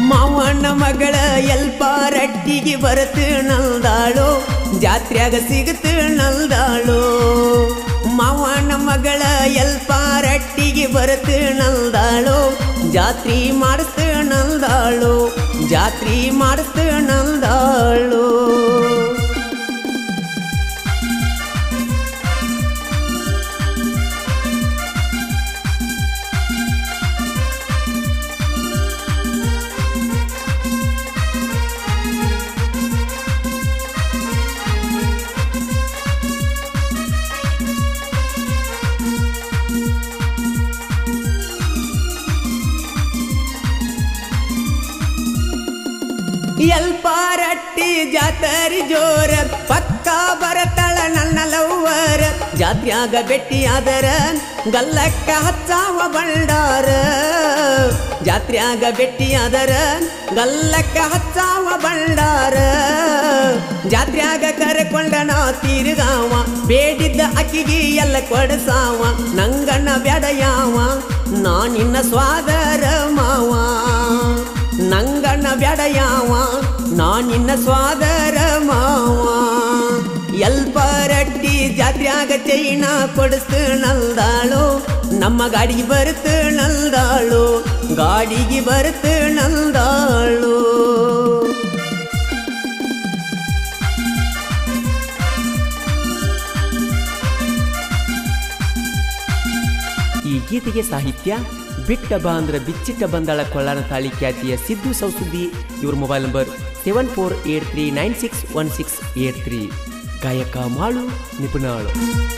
ಮಾವನ ಮಗಳ ಎಲ್ಪ ರಟ್ಟಿಗೆ ಬರತು ನಲ್ದಾಳೋ ಜಾತ್ರ್ಯಾಗ ಸಿಗತು ನಲ್ದಾಳೋ ಮಾವನ ಮಗಳ ಎಲ್ಪ ರಟ್ಟಿಗೆ ಬರತು ನಲ್ದಾಳೋ ಜಾತ್ರಿ ಮಾಡಿಸ್ತು ನಲ್ದಾಳೋ ಜಾತ್ರಿ ಮಾಡಿಸ್ತು ನಲ್ದಾಳೋ ಎಲ್ಪ ರಟ್ಟಿ ಜಾತರಿ ಜೋರ ಪಕ್ಕ ಬರತಳ ನನ್ನ ಲವ್ವರ ಜಾತ್ರ್ಯಾಗ ಬೆಟ್ಟಿಯಾದರ ಗಲ್ಲಕ್ಕ ಹಚ್ಚಾವ ಬಂಡಾರ ಜಾತ್ರ್ಯಾಗ ಬೆಟ್ಟಿಯಾದರ ಗಲ್ಲಕ್ಕ ಹಚ್ಚಾವ ಬಂಡಾರ ಜಾತ್ರ್ಯಾಗ ಕರೆಕೊಂಡ ನಾ ತಿರುಗಾವ ಬೇಡಿದ್ದ ಅಕ್ಕಿಗೆ ಎಲ್ಲ ಕೊಡಸಾವ ನಂಗಣ್ಣ ಬ್ಯಾಡ ಯಾವ ನಾ ನಿನ್ನ ಸ್ವಾದರ ಮಾವ ನಂಗಣ್ಣ ಬ್ಯಾಡ ಯಾವ ನಾ ನಿನ್ನ ಸ್ವಾದರ ಮಾವ ಎಲ್ಪ ರಟ್ಟಿ ಜಾತ್ರ್ಯಾಗ ಚೈನ ಕೊಡಿಸ್ತು ನಲ್ದಾಳು ನಮ್ಮ ಗಾಡಿಗೆ ಬರುತ್ತು ನಲ್ದಾಳು ಗಾಡಿಗೆ ಬರುತ್ತು ನಲ್ದಾಳು ಈ ಗೀತೆಗೆ ಸಾಹಿತ್ಯ ಬಿಟ್ಟ ಬಾ ಅಂದ್ರ ಬಿಚ್ಚಿಟ್ಟ ಬಂದಾಳ ಕೊಳ್ಳಾನ ತಾಳಿ ಖ್ಯಾತಿಯ ಸಿದ್ದು ಸೌಸುದ್ದಿ ಇವ್ರ mobile number seven four eight three nine six one six eight three ಗಾಯಕ ಮಾಳು ನಿಪುಣಾಳು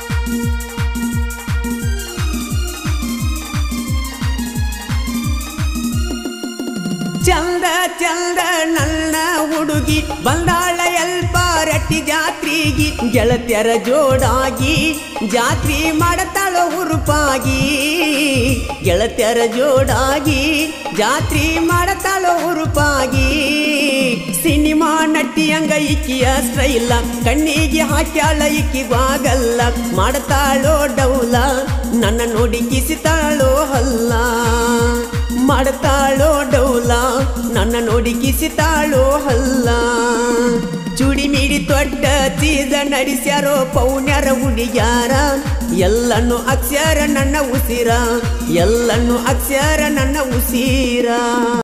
ಚಂದ ಚಂದ ನನ್ನ ಹುಡುಗಿ ಬಂದಾಳ ಎಲ್ಪ ರಟ್ಟಿ ಜಾತ್ರಿಗಿ ಗೆಳತ್ಯರ ಜೋಡಾಗಿ ಜಾತ್ರಿ ಮಾಡತಾಳ ಹುರುಪಾಗಿ ಗೆಳತ್ಯರ ಜೋಡಾಗಿ ಜಾತ್ರಿ ಮಾಡತಾಳ ಹುರುಪಾಗಿ ಸಿನಿಮಾ ನಟಿಯಂಗ ಇಕ್ಕಿಯ ಸ್ಟೈಲ ಕಣ್ಣಿಗೆ ಹಾಕ್ಯಾಳ ಇಕ್ಕಿ ಬಾಗಲ್ಲ ಮಾಡತಾಳೋ ಡೌಲ ನನ್ನ ನೋಡಿ ಕಿಸಿತಾಳೋ ಹಲ್ಲ ಮಾಡ್ತಾಳೋ ಡೌಲ ನನ್ನ ನೋಡಿ ಕಿಸಿತಾಳೋ ಹಲ್ಲ ಚುಡಿ ಮೀಡಿ ತೊಡ್ಡ ಚೀದ ನಡೆಸ್ಯಾರೋ ಪೌಣ್ಯರ ಹುಡುಗ್ಯಾರ ಎಲ್ಲನ್ನು ಅಕ್ಷರ ನನ್ನ ಉಸಿರ ಎಲ್ಲನ್ನು ಅಕ್ಷರ ನನ್ನ ಉಸಿರ